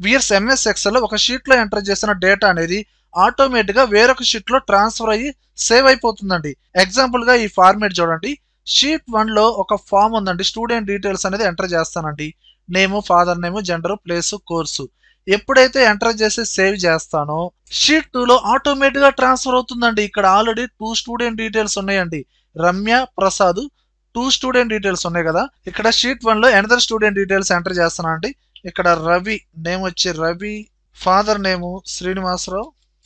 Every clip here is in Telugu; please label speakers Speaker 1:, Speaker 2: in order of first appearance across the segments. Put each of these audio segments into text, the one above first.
Speaker 1: వియర్స్ ఎంఎస్ ఎక్సెల్ ఒక షీట్ లో ఎంటర్ చేసిన డేటా అనేది ఆటోమేటిక్ గా వేరొక షీట్ లో ట్రాన్స్ఫర్ అయ్యి సేవ్ అయిపోతుందండి ఎగ్జాంపుల్ గా ఈ ఫార్మేట్ చూడండి షీట్ వన్ లో ఒక ఫామ్ ఉందండి స్టూడెంట్ డీటెయిల్స్ అనేది ఎంటర్ చేస్తానండి name father name gender place course ఎప్పుడైతే ఎంటర్ చేసి సేవ్ చేస్తానో షీట్ టూ లో ఆటోమేటిక్ గా ట్రాన్స్ఫర్ అవుతుందండి ఇక్కడ ఆల్రెడీ టూ స్టూడెంట్ డీటెయిల్స్ ఉన్నాయండి Ramya Prasad two student details ఉన్నాయి కదా ఇక్కడ షీట్ వన్ లో ఎనదర్ స్టూడెంట్ డీటెయిల్స్ ఎంటర్ చేస్తాను అండి ఇక్కడ రవి నేమ్ వచ్చి Ravi father name Srinivasarao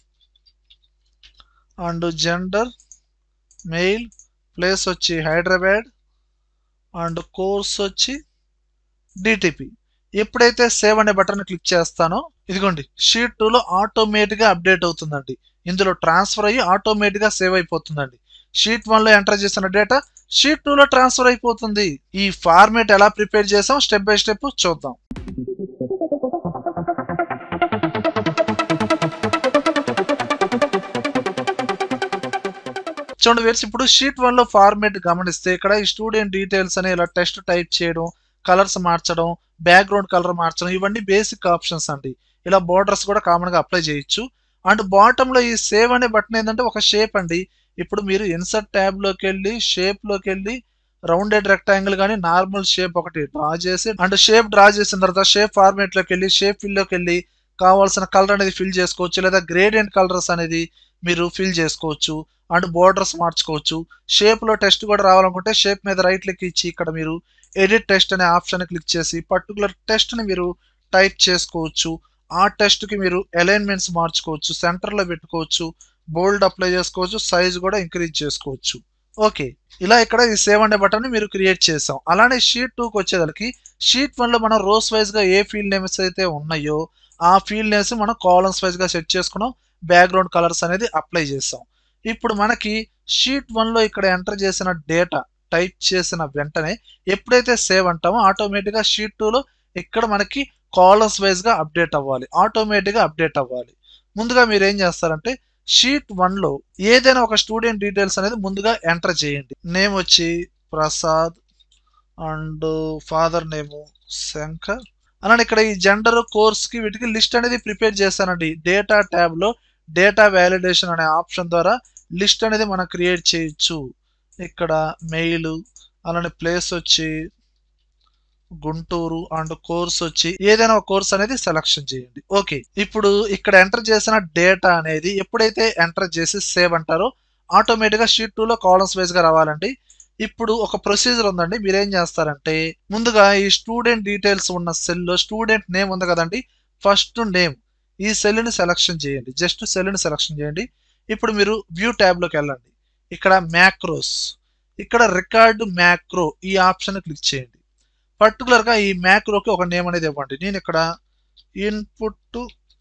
Speaker 1: and gender male place వచ్చి హైదరాబాద్ అండ్ కోర్స్ వచ్చి డిటిపి ఎప్పుడైతే సేవ్ అనే బటన్ క్లిక్ చేస్తానో ఇదిగోండి షీట్ టూలో ఆటోమేటిక్గా అప్డేట్ అవుతుందండి ఇందులో ట్రాన్స్ఫర్ అయ్యి ఆటోమేటిక్గా సేవ్ అయిపోతుందండి షీట్ వన్లో ఎంటర్ చేసిన డేటా షీట్ టూలో ట్రాన్స్ఫర్ అయిపోతుంది ఈ ఫార్మేట్ ఎలా ప్రిపేర్ చేసాం స్టెప్ బై స్టెప్ చూద్దాం చూడండి వేర్స్ ఇప్పుడు షీట్ వన్ లో ఫార్మేట్ గమనిస్తే ఇక్కడ ఈ స్టూడెంట్ డీటెయిల్స్ అని ఇలా టెస్ట్ టైప్ చేయడం కలర్స్ మార్చడం బ్యాక్గ్రౌండ్ కలర్ మార్చడం ఇవన్నీ బేసిక్ ఆప్షన్స్ అండి ఇలా బోర్డర్స్ కూడా కామన్ గా అప్లై చేయొచ్చు అండ్ బాటమ్ లో ఈ సేవ్ అనే బటన్ ఏంటంటే ఒక షేప్ అండి ఇప్పుడు మీరు ఇన్సర్ట్ ట్యాబ్ లోకి వెళ్ళి షేప్ లోకి వెళ్ళి రౌండెడ్ రెక్టాంగిల్ కానీ నార్మల్ షేప్ ఒకటి డ్రా చేసి అండ్ షేప్ డ్రా చేసిన తర్వాత షేప్ ఫార్మేట్ లోకి వెళ్ళి షేప్ ఫిల్ లోకి వెళ్ళి కావాల్సిన కలర్ అనేది ఫిల్ చేసుకోవచ్చు లేదా గ్రేడియంట్ కలర్స్ అనేది మీరు ఫిల్ చేసుకోవచ్చు అండ్ బోర్డర్స్ మార్చుకోవచ్చు షేప్ లో టెస్ట్ కూడా రావాలనుకుంటే షేప్ మీద రైట్ క్లిక్ ఇచ్చి ఇక్కడ మీరు ఎడిట్ టెస్ట్ అనే ఆప్షన్ క్లిక్ చేసి పర్టికులర్ టెస్ట్ ని మీరు టైప్ చేసుకోవచ్చు ఆ టెస్ట్ కి మీరు అలైన్మెంట్స్ మార్చుకోవచ్చు సెంటర్ లో పెట్టుకోవచ్చు బోల్డ్ అప్లై చేసుకోవచ్చు సైజ్ కూడా ఇంక్రీజ్ చేసుకోవచ్చు ఓకే ఇలా ఇక్కడ ఈ సేవ్ అనే బటన్ మీరు క్రియేట్ చేసాం అలానే షీట్ టూకి వచ్చేదానికి షీట్ వన్ లో మనం రోస్ వైజ్ గా ఏ ఫీల్డ్ నేమ్స్ అయితే ఉన్నాయో ఆ ఫీల్డ్ నేమ్స్ మనం కాలమ్స్ వైజ్ గా సెట్ చేసుకున్నాం బ్యాక్గ్రౌండ్ కలర్స్ అనేది అప్లై చేసాం ఇప్పుడు మనకి షీట్ వన్ లో ఇక్కడ ఎంటర్ చేసిన డేటా టైప్ చేసిన వెంటనే ఎప్పుడైతే సేవ్ అంటామో ఆటోమేటిక్గా షీట్ టూలో ఇక్కడ మనకి కాలమ్స్ వైజ్ గా అప్డేట్ అవ్వాలి ఆటోమేటిక్గా అప్డేట్ అవ్వాలి ముందుగా మీరు ఏం చేస్తారంటే షీట్ వన్ లో ఏదైనా ఒక స్టూడెంట్ డీటెయిల్స్ అనేది ముందుగా ఎంటర్ చేయండి నేమ్ వచ్చి Prasad and father name Shankar అలానే ఇక్కడ ఈ జెండర్ కోర్స్ కి వీటికి లిస్ట్ అనేది ప్రిపేర్ చేశానండి డేటా ట్యాబ్ లో డేటా వ్యాలిడేషన్ అనే ఆప్షన్ ద్వారా లిస్ట్ అనేది మనం క్రియేట్ చేయొచ్చు ఇక్కడ మెయిల్ అలానే ప్లేస్ వచ్చి గుంటూరు అండ్ కోర్స్ వచ్చి ఏదైనా ఒక కోర్స్ అనేది సెలక్షన్ చేయండి ఓకే ఇప్పుడు ఇక్కడ ఎంటర్ చేసిన డేటా అనేది ఎప్పుడైతే ఎంటర్ చేసి సేవ్ అంటారో ఆటోమేటిక్గా షీట్ టూలో కాలమ్స్ వైజ్ గా రావాలండి ఇప్పుడు ఒక ప్రొసీజర్ ఉందండి మీరేం చేస్తారంటే ముందుగా ఈ స్టూడెంట్ డీటెయిల్స్ ఉన్న సెల్లో స్టూడెంట్ నేమ్ ఉంది కదండి ఫస్ట్ నేమ్ ఈ సెల్ని సెలక్షన్ చేయండి జస్ట్ సెల్ని సెలక్షన్ చేయండి ఇప్పుడు మీరు వ్యూ ట్యాబ్లోకి వెళ్ళండి ఇక్కడ మ్యాక్రోస్ ఇక్కడ రికార్డ్ మ్యాక్రో ఈ ఆప్షన్ క్లిక్ చేయండి పర్టికులర్గా ఈ మ్యాక్రోకి ఒక నేమ్ అనేది ఇవ్వండి నేను ఇక్కడ ఇన్పుట్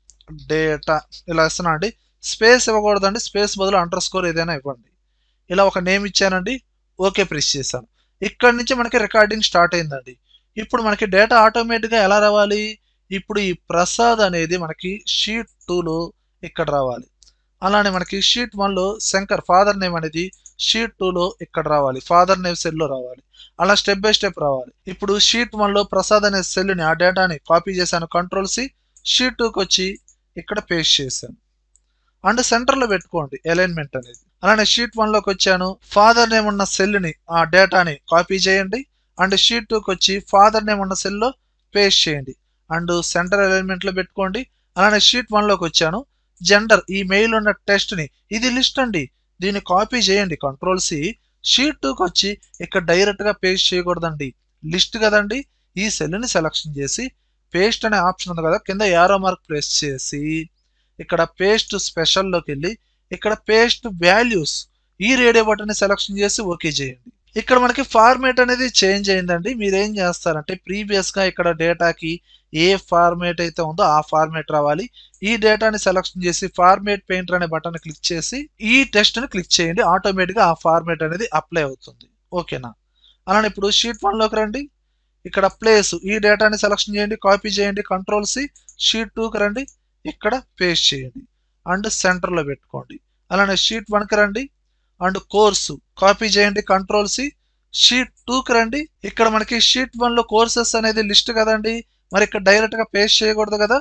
Speaker 1: డేటా ఇలా ఇస్తున్నా అండి స్పేస్ ఇవ్వకూడదండి స్పేస్ బదులు అండర్ స్కోర్ ఏదైనా ఇవ్వండి ఇలా ఒక నేమ్ ఇచ్చానండి ఓకే ప్రెస్ చేశాను ఇక్కడ నుంచి మనకి రికార్డింగ్ స్టార్ట్ అయిందండి ఇప్పుడు మనకి డేటా ఆటోమేటిక్గా ఎలా రావాలి ఇప్పుడు ఈ ప్రసాద్ అనేది మనకి షీట్ టూలో ఇక్కడ రావాలి అలానే మనకి షీట్ వన్లో శంకర్ ఫాదర్ నేమ్ అనేది షీట్ టూలో ఇక్కడ రావాలి ఫాదర్ నేమ్ సెల్లో రావాలి అలా స్టెప్ బై స్టెప్ రావాలి ఇప్పుడు షీట్ వన్లో ప్రసాద్ అనే సెల్ని ఆ డేటాని కాపీ చేశాను కంట్రోల్ సి షీట్ టూకి వచ్చి ఇక్కడ పేస్ట్ చేశాను అండ్ సెంటర్లో పెట్టుకోండి అలైన్మెంట్ అనేది అలానే షీట్ వన్లోకి వచ్చాను ఫాదర్ నేమ్ ఉన్న సెల్ని ఆ డేటాని కాపీ చేయండి అండ్ షీట్ టూకి వచ్చి ఫాదర్ నేమ్ ఉన్న సెల్లో పేస్ట్ చేయండి అండ్ సెంటర్ అలైన్మెంట్లో పెట్టుకోండి అలానే షీట్ వన్లోకి వచ్చాను జెండర్ ఈ మెయిల్ ఉన్న టెస్ట్ని ఇది లిస్ట్ అండి దీన్ని కాపీ చేయండి కంట్రోల్ సి షీట్ టూకి వచ్చి ఇక్కడ డైరెక్ట్గా పేస్ట్ చేయకూడదండి లిస్ట్ కదండి ఈ సెల్ని సెలక్షన్ చేసి పేస్ట్ అనే ఆప్షన్ ఉంది కదా కింద యారో మార్క్ ప్రెస్ చేసి ఇక్కడ పేస్ట్ స్పెషల్లోకి వెళ్ళి ఇక్కడ పేస్ట్ వాల్యూస్ ఈ రేడియో బటన్ని సెలక్షన్ చేసి ఓకే చేయండి ఇక్కడ మనకి ఫార్మేట్ అనేది చేంజ్ అయిందండి మీరు ఏం చేస్తారంటే ప్రీవియస్గా ఇక్కడ డేటాకి ఏ ఫార్మేట్ అయితే ఉందో ఆ ఫార్మేట్ రావాలి ఈ డేటాని సెలక్షన్ చేసి ఫార్మేట్ పెయింటర్ అనే బటన్ క్లిక్ చేసి ఈ టెస్ట్ని క్లిక్ చేయండి ఆటోమేటిక్గా ఆ ఫార్మేట్ అనేది అప్లై అవుతుంది ఓకేనా అలానే ఇప్పుడు షీట్ వన్లోకి రండి ఇక్కడ ప్లేస్ ఈ డేటాని సెలక్షన్ చేయండి కాపీ చేయండి కంట్రోల్ సి షీట్ టూకి రండి ఇక్కడ పేస్ట్ చేయండి అండ్ సెంటర్లో పెట్టుకోండి అలానే షీట్ వన్కి రండి అండ్ కోర్సు కాపీ చేయండి కంట్రోల్ సి షీట్ టూకి రండి ఇక్కడ మనకి షీట్ వన్లో కోర్సెస్ అనేది లిస్ట్ కదండి మరి ఇక్కడ డైరెక్ట్గా పేస్ట్ చేయకూడదు కదా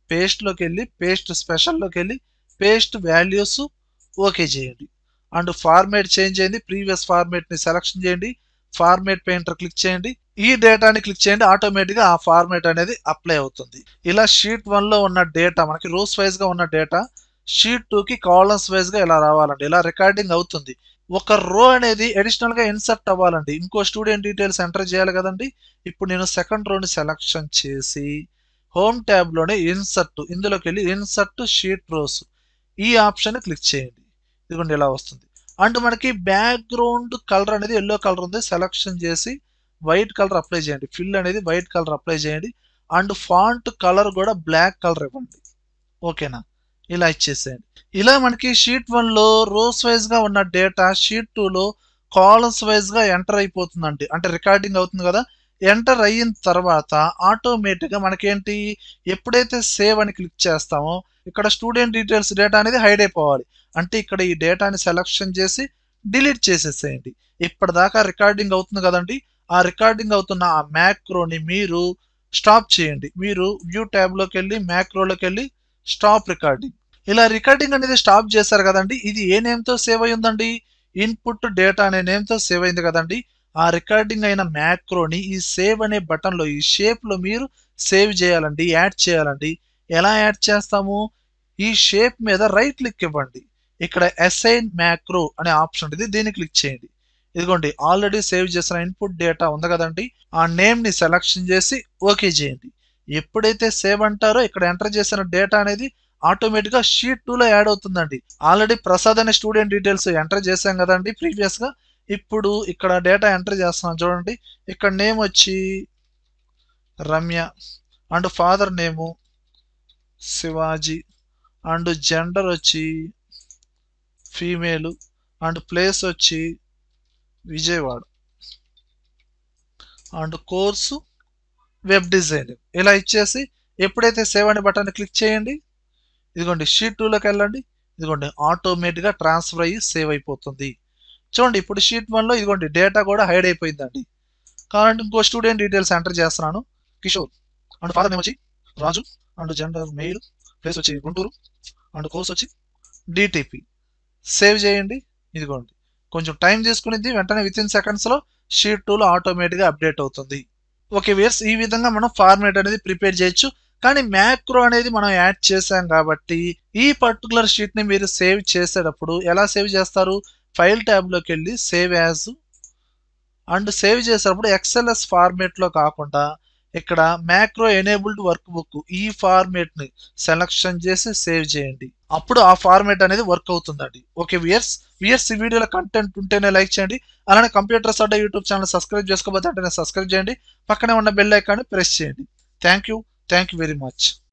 Speaker 1: పేస్ట్లోకి వెళ్ళి పేస్ట్ స్పెషల్లోకి వెళ్ళి పేస్ట్ వాల్యూస్ ఓకే చేయండి అండ్ ఫార్మేట్ చేంజ్ చేయండి ప్రీవియస్ ఫార్మేట్ని సెలెక్షన్ చేయండి ఫార్మేట్ పెయింటర్ క్లిక్ చేయండి ఈ డేటాని క్లిక్ చేయండి ఆటోమేటిక్గా ఆ ఫార్మేట్ అనేది అప్లై అవుతుంది ఇలా షీట్ వన్లో ఉన్న డేటా మనకి రోస్ వైజ్గా ఉన్న డేటా షీట్ టూకి కాలమ్స్ వైజ్గా ఇలా రావాలండి ఇలా రికార్డింగ్ అవుతుంది ఒక రో అనేది అడిషనల్గా ఇన్సర్ట్ అవ్వాలండి ఇంకో స్టూడెంట్ డీటెయిల్స్ ఎంటర్ చేయాలి కదండి ఇప్పుడు నేను సెకండ్ రోని సెలెక్షన్ చేసి హోమ్ ట్యాబ్లోనే ఇన్సర్ట్ ఇందులోకి వెళ్ళి ఇన్సర్ట్ షీట్ రోస్ ఈ ఆప్షన్ క్లిక్ చేయండి ఇదిగోండి ఇలా వస్తుంది అండ్ మనకి బ్యాక్గ్రౌండ్ కలర్ అనేది ఎల్లో కలర్ ఉంది సెలెక్షన్ చేసి వైట్ కలర్ అప్లై చేయండి ఫిల్ అనేది వైట్ కలర్ అప్లై చేయండి అండ్ ఫాంట్ కలర్ కూడా బ్లాక్ కలర్ ఇవ్వండి ఓకేనా ఇలా ఇచ్చేసేయండి ఇలా మనకి షీట్ వన్లో రోస్ వైజ్గా ఉన్న డేటా షీట్ టూలో కాలమ్స్ వైజ్గా ఎంటర్ అయిపోతుందండి అంటే రికార్డింగ్ అవుతుంది కదా ఎంటర్ అయిన తర్వాత ఆటోమేటిక్గా మనకేంటి ఎప్పుడైతే సేవ్ అని క్లిక్ చేస్తామో ఇక్కడ స్టూడెంట్ డీటెయిల్స్ డేటా అనేది హైడ్ అయిపోవాలి అంటే ఇక్కడ ఈ డేటాని సెలెక్షన్ చేసి డిలీట్ చేసేసేయండి ఇప్పటిదాకా రికార్డింగ్ అవుతుంది కదండి ఆ రికార్డింగ్ అవుతున్న ఆ మ్యాక్రోని మీరు స్టాప్ చేయండి మీరు వ్యూ ట్యాబ్లోకి వెళ్ళి మ్యాక్రోలోకి వెళ్ళి స్టాప్ రికార్డింగ్ ఇలా రికార్డింగ్ అనేది స్టాప్ చేశారు కదండి ఇది ఏ నేమ్తో సేవ్ అయి ఉందండి ఇన్పుట్ డేటా అనే నేమ్తో సేవ్ అయింది కదండి ఆ రికార్డింగ్ అయిన మ్యాక్రోని ఈ సేవ్ అనే బటన్లో ఈ షేప్లో మీరు సేవ్ చేయాలండి యాడ్ చేయాలండి ఎలా యాడ్ చేస్తాము ఈ షేప్ మీద రైట్ క్లిక్ ఇవ్వండి ఇక్కడ అసైన్ మ్యాక్రో అనే ఆప్షన్ ఉంటుంది దీన్ని క్లిక్ చేయండి ఇదిగోండి ఆల్రెడీ సేవ్ చేసిన ఇన్పుట్ డేటా ఉంది కదండి ఆ నేమ్ని సెలెక్షన్ చేసి ఓకే చేయండి ఎప్పుడైతే సేవ్ అంటారో ఇక్కడ ఎంటర్ చేసిన డేటా అనేది ఆటోమేటిక్గా షీట్ టూలో యాడ్ అవుతుందండి ఆల్రెడీ ప్రసాద్ అనే స్టూడెంట్ డీటెయిల్స్ ఎంటర్ చేశాం కదండి ప్రీవియస్గా ఇప్పుడు ఇక్కడ డేటా ఎంటర్ చేస్తున్నాం చూడండి ఇక్కడ నేమ్ వచ్చి Ramya and father name Shivaji and gender వచ్చి ఫీమేలు అండ్ ప్లేస్ వచ్చి Vijayawada and course web designing ఇలా ఇచ్చేసి ఎప్పుడైతే సేవ్ అనే బటన్ క్లిక్ చేయండి ఇదిగోండి షీట్ టూలోకి వెళ్ళండి ఇదిగోండి ఆటోమేటిక్గా ట్రాన్స్ఫర్ అయ్యి సేవ్ అయిపోతుంది చూడండి ఇప్పుడు షీట్ వన్లో ఇదిగోండి డేటా కూడా హైడ్ అయిపోయిందండి కావాలంటే ఇంకో స్టూడెంట్ డీటెయిల్స్ ఎంటర్ చేస్తున్నాను కిషోర్ అండ్ ఫాదర్ నేమ్ వచ్చి Raju and gender male place వచ్చి గుంటూరు అండ్ కోర్స్ వచ్చి డిటిపి సేవ్ చేయండి ఇదిగోండి కొంచెం టైం తీసుకునేది వెంటనే విత్ ఇన్ సెకండ్స్లో షీట్ టూలో ఆటోమేటిక్గా అప్డేట్ అవుతుంది ఓకే వేర్స్ ఈ విధంగా మనం ఫార్మేట్ అనేది ప్రిపేర్ చేయొచ్చు కానీ మ్యాక్రో అనేది మనం యాడ్ చేసాం కాబట్టి ఈ పర్టికులర్ షీట్ని మీరు సేవ్ చేసేటప్పుడు ఎలా సేవ్ చేస్తారు ఫైల్ ట్యాబ్లోకి వెళ్ళి సేవ్ యాజ్ అండ్ సేవ్ చేసేటప్పుడు ఎక్స్ఎల్ఎస్ ఫార్మేట్లో కాకుండా ఇక్కడ మ్యాక్రో ఎనేబుల్డ్ వర్క్ బుక్ ఈ ఫార్మేట్ని సెలెక్షన్ చేసి సేవ్ చేయండి అప్పుడు ఆ ఫార్మేట్ అనేది వర్క్ అవుతుందండి ఓకే వియర్స్ వియర్స్ ఈ వీడియోలో కంటెంట్ ఉంటేనే లైక్ చేయండి అలానే computers Adda YouTube channel subscribe చేసుకోకపోతే అంటే సబ్స్క్రైబ్ చేయండి పక్కనే ఉన్న బెల్ ఐకాన్ని ప్రెస్ చేయండి thank you thank you very much